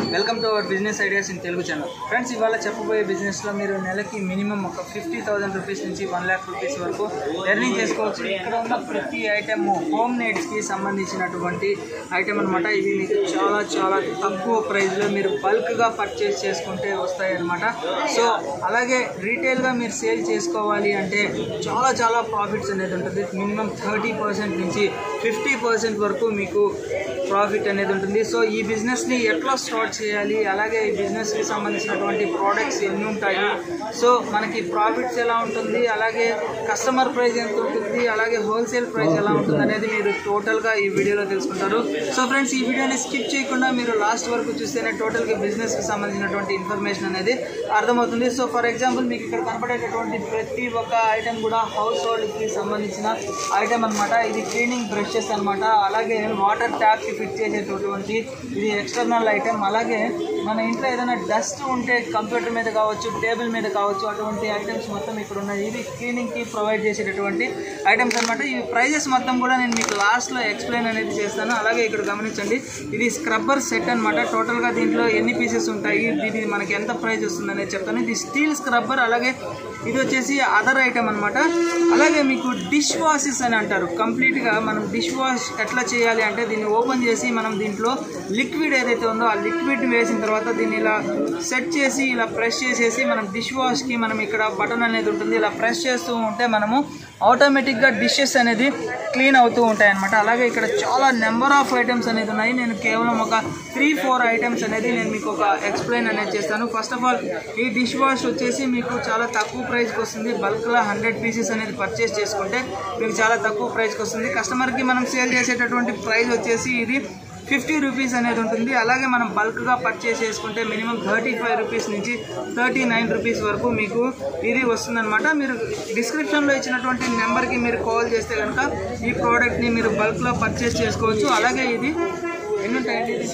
welcome to our business ideas in Telugu channel friends ఇవాళ చెప్పబోయే బిజినెస్లో మీరు నెలకి మినిమం ఒక ఫిఫ్టీ థౌసండ్ రూపీస్ నుంచి వన్ ల్యాక్ రూపీస్ వరకు ఎర్నింగ్ చేసుకోవచ్చు ఇక్కడ ఉన్న ప్రతి ఐటెం హోమ్ నీడ్స్కి సంబంధించినటువంటి ఐటెం అనమాట ఇవి మీకు చాలా చాలా తక్కువ ప్రైస్లో మీరు బల్క్గా పర్చేస్ చేసుకుంటే వస్తాయి అనమాట సో అలాగే రీటైల్గా మీరు సేల్ చేసుకోవాలి అంటే చాలా చాలా ప్రాఫిట్స్ అనేది ఉంటుంది మినిమం థర్టీ పర్సెంట్ నుంచి ఫిఫ్టీ పర్సెంట్ వరకు మీకు ప్రాఫిట్ అనేది ఉంటుంది సో ఈ బిజినెస్ని ఎట్లా స్టార్ట్ చేయాలి అలాగే ఈ బిజినెస్కి సంబంధించినటువంటి ప్రోడక్ట్స్ ఎన్ని ఉంటాయి సో మనకి ప్రాఫిట్స్ ఎలా ఉంటుంది అలాగే కస్టమర్ ప్రైస్ ఎంత ఉంటుంది అలాగే హోల్సేల్ ప్రైస్ ఎలా ఉంటుంది అనేది మీరు టోటల్గా ఈ వీడియోలో తెలుసుకుంటారు సో ఫ్రెండ్స్ ఈ వీడియోని స్కిప్ చేయకుండా మీరు లాస్ట్ వరకు చూస్తేనే టోటల్గా బిజినెస్కి సంబంధించినటువంటి ఇన్ఫర్మేషన్ అనేది అర్థమవుతుంది సో ఫర్ ఎగ్జాంపుల్ మీకు ఇక్కడ కనపడేటటువంటి ప్రతి ఒక్క ఐటెం కూడా హౌస్ హోల్డ్కి సంబంధించిన ఐటెం అన్నమాట ఇది క్లీనింగ్ బ్రషెస్ అన్నమాట అలాగే వాటర్ ట్యాప్కి ఫిట్ చేసేటటువంటి ఇది ఎక్స్టర్నల్ ఐటెం అలాగే మన ఇంట్లో ఏదైనా డస్ట్ ఉంటే కంప్యూటర్ మీద కావచ్చు టేబుల్ మీద కావచ్చు అటువంటి ఐటమ్స్ మొత్తం ఇక్కడ ఉన్నాయి ఇది క్లీనింగ్కి ప్రొవైడ్ చేసేటటువంటి ఐటమ్స్ అన్నమాట ఈ ప్రైజెస్ మొత్తం కూడా నేను మీకు లాస్ట్లో ఎక్స్ప్లెయిన్ అనేది చేస్తాను అలాగే ఇక్కడ గమనించండి ఇది స్క్రబ్బర్ సెట్ అనమాట టోటల్గా దీంట్లో ఎన్ని పీసెస్ ఉంటాయి ఇది మనకి ఎంత ప్రైస్ వస్తుంది అనేది చెప్తాను ఇది స్టీల్ స్క్రబ్బర్ అలాగే ఇది వచ్చేసి అదర్ ఐటమ్ అనమాట అలాగే మీకు డిష్ వాషెస్ అని అంటారు కంప్లీట్గా మనం డిష్ వాష్ ఎట్లా చేయాలి అంటే దీన్ని ఓపెన్ చేసి మనం దీంట్లో లిక్విడ్ ఏదైతే ఉందో ఆ లిక్విడ్ వేసిన తర్వాత దీన్ని ఇలా సెట్ చేసి ఇలా ప్రెస్ చేసేసి మనం డిష్ వాష్కి మనం ఇక్కడ బటన్ అనేది ఉంటుంది ఇలా ప్రెస్ చేస్తూ ఉంటే మనము ఆటోమేటిక్గా డిషెస్ అనేది క్లీన్ అవుతూ ఉంటాయి అనమాట అలాగే ఇక్కడ చాలా నెంబర్ ఆఫ్ ఐటమ్స్ అనేది ఉన్నాయి నేను కేవలం ఒక త్రీ ఫోర్ ఐటమ్స్ అనేది నేను మీకు ఒక ఎక్స్ప్లెయిన్ అనేది చేస్తాను ఫస్ట్ ఆఫ్ ఆల్ ఈ డిష్ వాష్ వచ్చేసి మీకు చాలా తక్కువ ప్రైస్కి వస్తుంది బల్క్లో హండ్రెడ్ పీసెస్ అనేది పర్చేస్ చేసుకుంటే మీకు చాలా తక్కువ ప్రైస్కి వస్తుంది కస్టమర్కి మనం సేల్ చేసేటటువంటి ప్రైస్ వచ్చేసి ఇది ఫిఫ్టీ రూపీస్ అనేది ఉంటుంది అలాగే మనం బల్క్గా పర్చేస్ చేసుకుంటే మినిమం థర్టీ ఫైవ్ రూపీస్ నుంచి థర్టీ నైన్ రూపీస్ వరకు మీకు ఇది వస్తుందన్నమాట మీరు డిస్క్రిప్షన్లో ఇచ్చినటువంటి నెంబర్కి మీరు కాల్ చేస్తే కనుక ఈ ప్రోడక్ట్ని మీరు బల్క్లో పర్చేస్ చేసుకోవచ్చు అలాగే ఇది ఎన్ని ఉంటాయండి ఇది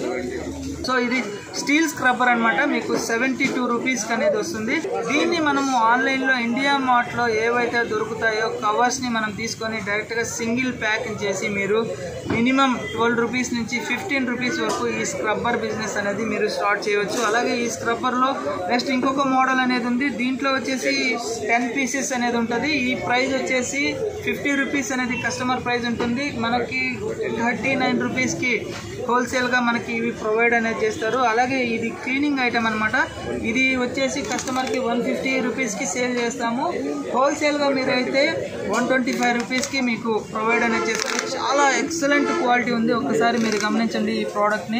సో ఇది స్టీల్ స్క్రబ్బర్ అన్నమాట మీకు సెవెంటీ టూ రూపీస్కి అనేది వస్తుంది దీన్ని మనము ఆన్లైన్లో ఇండియా మార్ట్లో ఏవైతే దొరుకుతాయో కవర్స్ని మనం తీసుకొని డైరెక్ట్గా సింగిల్ ప్యాకింగ్ చేసి మీరు మినిమం ట్వెల్వ్ రూపీస్ నుంచి ఫిఫ్టీన్ రూపీస్ వరకు ఈ స్క్రబ్బర్ బిజినెస్ అనేది మీరు స్టార్ట్ చేయవచ్చు అలాగే ఈ స్క్రబ్బర్లో నెక్స్ట్ ఇంకొక మోడల్ అనేది ఉంది దీంట్లో వచ్చేసి టెన్ పీసెస్ అనేది ఉంటుంది ఈ ప్రైస్ వచ్చేసి ఫిఫ్టీ రూపీస్ అనేది కస్టమర్ ప్రైస్ ఉంటుంది మనకి థర్టీ నైన్ రూపీస్కి హోల్సేల్గా మనకి ఇవి ప్రొవైడ్ అనేది చేస్తారు అలాగే ఇది క్లీనింగ్ ఐటమ్ అనమాట ఇది వచ్చేసి కస్టమర్కి వన్ ఫిఫ్టీ రూపీస్కి సేల్ చేస్తాము హోల్సేల్గా మీరైతే వన్ ట్వంటీ ఫైవ్ రూపీస్కి మీకు ప్రొవైడ్ అనేది చేస్తారు చాలా ఎక్సలెంట్ క్వాలిటీ ఉంది ఒకసారి మీరు గమనించండి ఈ ప్రోడక్ట్ని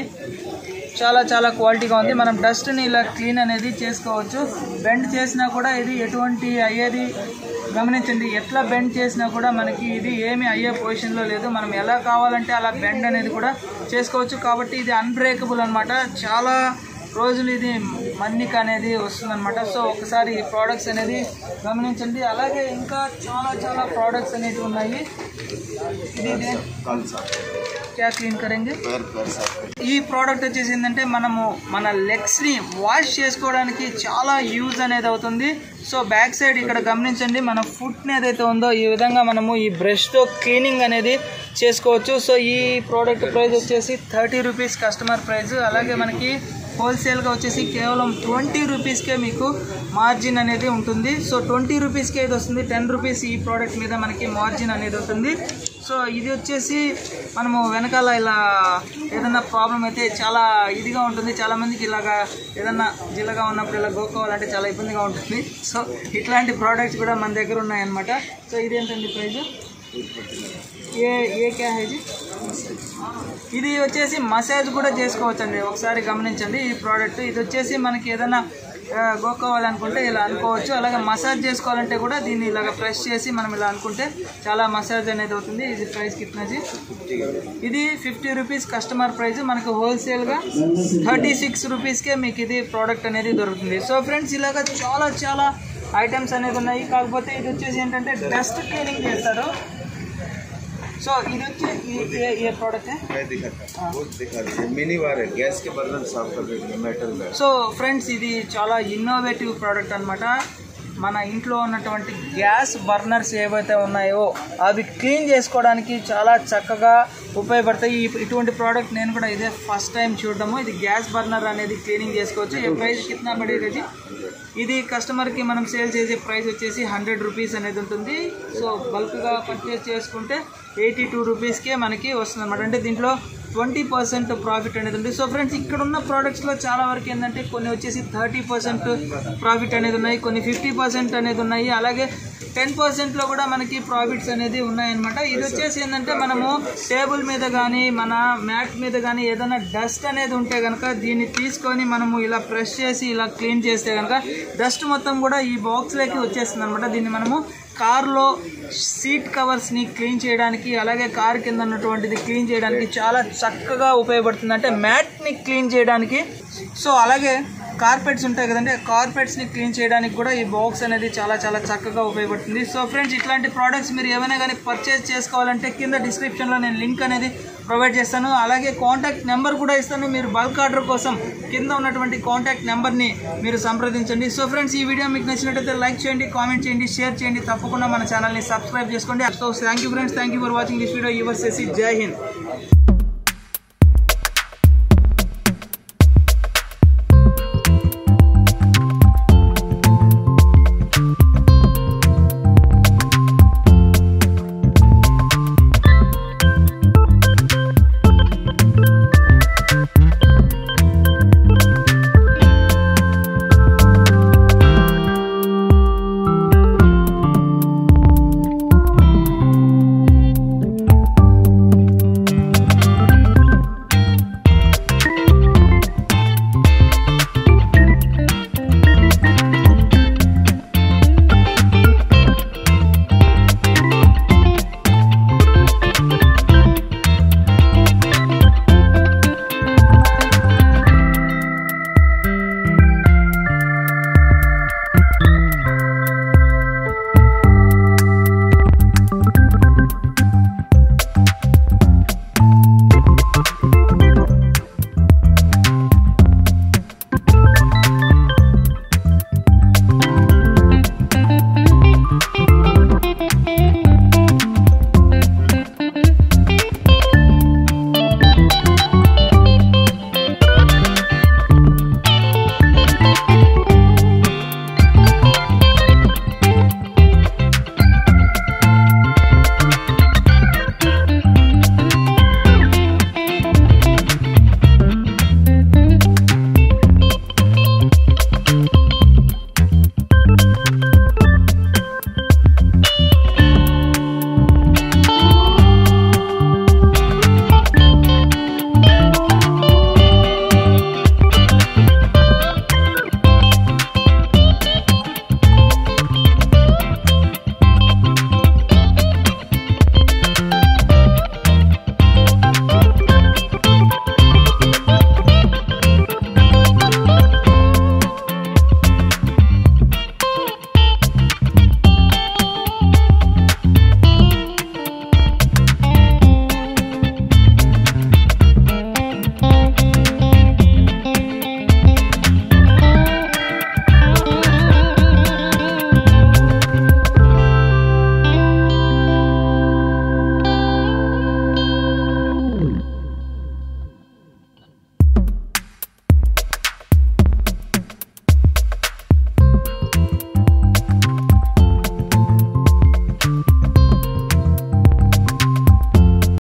చాలా చాలా క్వాలిటీగా ఉంది మనం డస్ట్ని ఇలా క్లీన్ అనేది చేసుకోవచ్చు బెండ్ చేసినా కూడా ఇది ఎటువంటి అయ్యేది గమనించండి ఎట్లా బెండ్ చేసినా కూడా మనకి ఇది ఏమి అయ్యే పొజిషన్లో లేదు మనం ఎలా కావాలంటే అలా బెండ్ అనేది కూడా చేసుకోవచ్చు కాబట్టి ఇది అన్బ్రేకబుల్ అనమాట చాలా రోజులు ఇది మన్నిక అనేది వస్తుందన్నమాట సో ఒకసారి ఈ ప్రోడక్ట్స్ అనేది గమనించండి అలాగే ఇంకా చాలా చాలా ప్రోడక్ట్స్ అనేవి ఉన్నాయి ఇది ఇదే క్యా క్లీన్ కరెంగే ఈ ప్రోడక్ట్ వచ్చేసి ఏంటంటే మనము మన లెగ్స్ని వాష్ చేసుకోవడానికి చాలా యూజ్ అనేది అవుతుంది సో బ్యాక్ సైడ్ ఇక్కడ గమనించండి మన ఫుట్ని ఏదైతే ఉందో ఈ విధంగా మనము ఈ బ్రష్తో క్లీనింగ్ అనేది చేసుకోవచ్చు సో ఈ ప్రోడక్ట్ ప్రైస్ వచ్చేసి థర్టీ రూపీస్ కస్టమర్ ప్రైస్ అలాగే మనకి హోల్సేల్గా వచ్చేసి కేవలం ట్వంటీ రూపీస్కే మీకు మార్జిన్ అనేది ఉంటుంది సో ట్వంటీ రూపీస్కే ఇది వస్తుంది టెన్ రూపీస్ ఈ ప్రోడక్ట్ మీద మనకి మార్జిన్ అనేది ఉంటుంది సో ఇది వచ్చేసి మనము వెనకాల ఇలా ఏదన్నా ప్రాబ్లం అయితే చాలా ఇదిగా ఉంటుంది చాలా మందికి ఇలాగా ఏదన్నా జిల్లగా ఉన్నప్పుడు ఇలా గోక్కోవాలంటే చాలా ఇబ్బందిగా ఉంటుంది సో ఇట్లాంటి ప్రోడక్ట్స్ కూడా మన దగ్గర ఉన్నాయన్నమాట సో ఇదేంటండి ప్రైజ్ ఏ ఏ క్యా హై జీ ఇది వచ్చేసి మసాజ్ కూడా చేసుకోవచ్చండి ఒకసారి గమనించండి ఈ ప్రోడక్ట్ ఇది వచ్చేసి మనకి ఏదైనా ఆ, గోక్కోవాలనుకుంటే ఇలా అనుకోవచ్చు అలాగే మసాజ్ చేసుకోవాలంటే కూడా దీన్ని ఇలాగ ప్రెస్ చేసి మనం ఇలా అనుకుంటే చాలా మసాజ్ అనేది అవుతుంది ఇది ప్రైస్ కిట్నజీ ఇది ఫిఫ్టీ రూపీస్ కస్టమర్ ప్రైస్ మనకు హోల్సేల్గా థర్టీ సిక్స్ రూపీస్కే మీకు ఇది ప్రోడక్ట్ అనేది దొరుకుతుంది సో ఫ్రెండ్స్ ఇలాగ చాలా చాలా ఐటమ్స్ అనేది ఉన్నాయి కాకపోతే ఇది వచ్చేసి ఏంటంటే డస్ట్ క్లీనింగ్ చేస్తారు సో ఇది వచ్చి ఈ- ఏ ఏ ప్రోడక్ట్ मैं दिखाता हूँ वो दिखा दीजिए मिनी वार है गैस के बर्तन साफ कर देंगे मेटल में సో ఫ్రెండ్స్ ఇది చాలా ఇన్నోవేటివ్ ప్రోడక్ట్ అనమాట మన ఇంట్లో ఉన్నటువంటి గ్యాస్ బర్నర్స్ ఏవైతే ఉన్నాయో అవి క్లీన్ చేసుకోవడానికి చాలా చక్కగా ఉపయోగపడతాయి ఈ- ఇటువంటి ప్రోడక్ట్ నేను కూడా ఇదే ఫస్ట్ టైం చూడడము ఇది గ్యాస్ బర్నర్ అనేది క్లీనింగ్ చేసుకోవచ్చు ఈ ప్రైస్ కిतना పడేది ఇది కస్టమర్కి మనం సేల్ చేసే ప్రైస్ వచ్చేసి హండ్రెడ్ రూపీస్ అనేది ఉంటుంది సో బల్క్గా పర్చేస్ చేసుకుంటే ఎయిటీ టూ రూపీస్కే మనకి వస్తుంది అనమాట అంటే దీంట్లో ట్వంటీ పర్సెంట్ ప్రాఫిట్ అనేది ఉంది సో ఫ్రెండ్స్ ఇక్కడ ఉన్న ప్రోడక్ట్స్లో చాలా వరకు ఏంటంటే కొన్ని వచ్చేసి థర్టీ పర్సెంట్ ప్రాఫిట్ అనేది ఉన్నాయి కొన్ని ఫిఫ్టీ పర్సెంట్ అనేది ఉన్నాయి అలాగే టెన్ పర్సెంట్లో కూడా మనకి ప్రాఫిట్స్ అనేది ఉన్నాయన్నమాట ఇది వచ్చేసి ఏంటంటే మనము టేబుల్ మీద కానీ మన మ్యాట్ మీద కానీ ఏదైనా డస్ట్ అనేది ఉంటే కనుక దీన్ని తీసుకొని మనము ఇలా ప్రెస్ చేసి ఇలా క్లీన్ చేస్తే కనుక డస్ట్ మొత్తం కూడా ఈ బాక్స్లోకి వచ్చేస్తుంది అనమాట దీన్ని మనము కార్లో సీట్ కవర్స్ని క్లీన్ చేయడానికి అలాగే కార్ కింద ఉన్నటువంటిది క్లీన్ చేయడానికి చాలా చక్కగా ఉపయోగపడుతుంది అంటే మ్యాట్ని క్లీన్ చేయడానికి సో అలాగే కార్పెట్స్ ఉంటాయి కదండి ఆ కార్పెట్స్ని క్లీన్ చేయడానికి కూడా ఈ బాక్స్ అనేది చాలా చాలా చక్కగా ఉపయోగపడుతుంది సో ఫ్రెండ్స్ ఇట్లాంటి ప్రోడక్ట్స్ మీరు ఏమైనా కానీ పర్చేస్ చేసుకోవాలంటే కింద డిస్క్రిప్షన్లో నేను లింక్ అనేది ప్రొవైడ్ చేస్తాను అలాగే కాంటాక్ట్ నెంబర్ కూడా ఇస్తాను మీరు బల్క్ ఆర్డర్ కోసం కింద ఉన్నటువంటి కాంటాక్ట్ నెంబర్ని మీరు సంప్రదించండి సో ఫ్రెండ్స్ ఈ వీడియో మీకు నచ్చినట్టయితే లైక్ చేయండి కామెంట్ చేయండి షేర్ చేయండి తప్పకుండా మన ఛానల్ని సబ్స్క్రైబ్ చేసుకోండి so thank you friends thank you for watching this video your సెసి జై హింద్